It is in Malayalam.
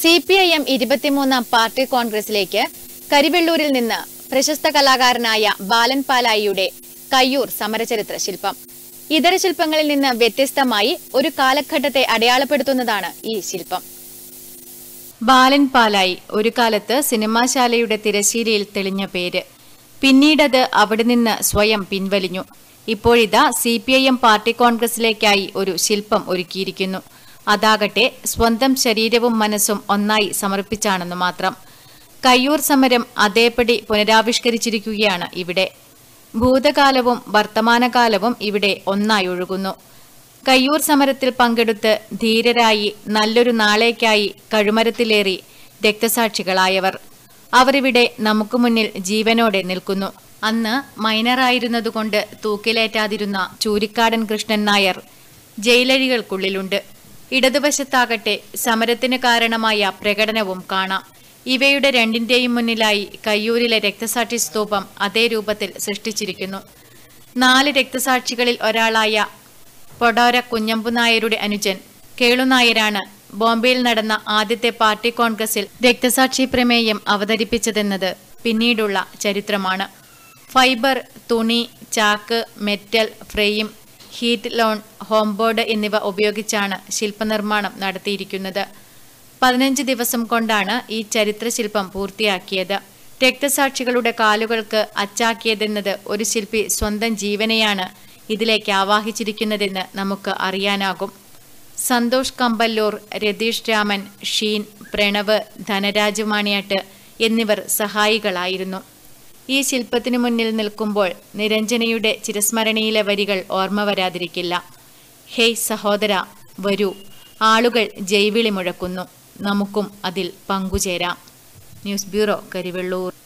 സി പി ഐ എം ഇരുപത്തിമൂന്നാം പാർട്ടി കോൺഗ്രസിലേക്ക് കരിവെള്ളൂരിൽ നിന്ന് പ്രശസ്ത കലാകാരനായ ബാലൻ പാലായിയുടെ കയ്യൂർ സമരചരിത്ര ശില്പം ഇതര ശില്പങ്ങളിൽ നിന്ന് വ്യത്യസ്തമായി ഒരു കാലഘട്ടത്തെ അടയാളപ്പെടുത്തുന്നതാണ് ഈ ശില്പം ബാലൻ പാലായി ഒരു കാലത്ത് സിനിമാശാലയുടെ തിരശീലയിൽ തെളിഞ്ഞ പേര് പിന്നീടത് അവിടെ നിന്ന് സ്വയം പിൻവലിഞ്ഞു ഇപ്പോഴിതാ C P I M party കോൺഗ്രസിലേക്കായി ഒരു ശില്പം ഒരുക്കിയിരിക്കുന്നു അതാകട്ടെ സ്വന്തം ശരീരവും മനസ്സും ഒന്നായി സമർപ്പിച്ചാണെന്ന് മാത്രം കയ്യൂർ സമരം അതേപടി പുനരാവിഷ്കരിച്ചിരിക്കുകയാണ് ഇവിടെ ഭൂതകാലവും വർത്തമാനകാലവും ഇവിടെ ഒന്നായി ഒഴുകുന്നു കയ്യൂർ സമരത്തിൽ പങ്കെടുത്ത് ധീരരായി നല്ലൊരു നാളേക്കായി കഴുമരത്തിലേറി രക്തസാക്ഷികളായവർ അവരിവിടെ നമുക്ക് മുന്നിൽ ജീവനോടെ നിൽക്കുന്നു അന്ന് മൈനറായിരുന്നതുകൊണ്ട് തൂക്കിലേറ്റാതിരുന്ന ചൂരിക്കാടൻ കൃഷ്ണൻ നായർ ജയിലഴികൾക്കുള്ളിലുണ്ട് ഇടതുവശത്താകട്ടെ സമരത്തിന് കാരണമായ പ്രകടനവും കാണാം ഇവയുടെ രണ്ടിന്റെയും മുന്നിലായി കയ്യൂരിലെ രക്തസാക്ഷി സ്തൂപം അതേ രൂപത്തിൽ സൃഷ്ടിച്ചിരിക്കുന്നു നാല് രക്തസാക്ഷികളിൽ ഒരാളായ പൊടോര കുഞ്ഞമ്പു നായരുടെ അനുജൻ കേളുനായരാണ് ബോംബെയിൽ നടന്ന ആദ്യത്തെ പാർട്ടി കോൺഗ്രസിൽ രക്തസാക്ഷി പ്രമേയം അവതരിപ്പിച്ചതെന്നത് പിന്നീടുള്ള ചരിത്രമാണ് ഫൈബർ തുണി ചാക്ക് മെറ്റൽ ഫ്രെയിം ഹീറ്റ് ലോൺ ഹോംബോർഡ് എന്നിവ ഉപയോഗിച്ചാണ് ശില്പനിർമ്മാണം നടത്തിയിരിക്കുന്നത് പതിനഞ്ച് ദിവസം കൊണ്ടാണ് ഈ ചരിത്രശില്പം പൂർത്തിയാക്കിയത് രക്തസാക്ഷികളുടെ കാലുകൾക്ക് അച്ചാക്കിയതെന്നത് ഒരു ശില്പി സ്വന്തം ജീവനെയാണ് ഇതിലേക്ക് ആവാഹിച്ചിരിക്കുന്നതെന്ന് നമുക്ക് അറിയാനാകും സന്തോഷ് കമ്പല്ലൂർ രതീഷ് രാമൻ ഷീൻ പ്രണവ് ധനരാജ് മാണിയാട്ട് എന്നിവർ സഹായികളായിരുന്നു ഈ ശില്പത്തിനു മുന്നിൽ നിൽക്കുമ്പോൾ നിരഞ്ജനയുടെ ചിരസ്മരണയിലെ വരികൾ ഓർമ്മ വരാതിരിക്കില്ല ഹേയ് സഹോദര വരൂ ആളുകൾ ജൈവിളി മുഴക്കുന്നു നമുക്കും അതിൽ പങ്കുചേരാം ന്യൂസ് ബ്യൂറോ കരിവെള്ളൂർ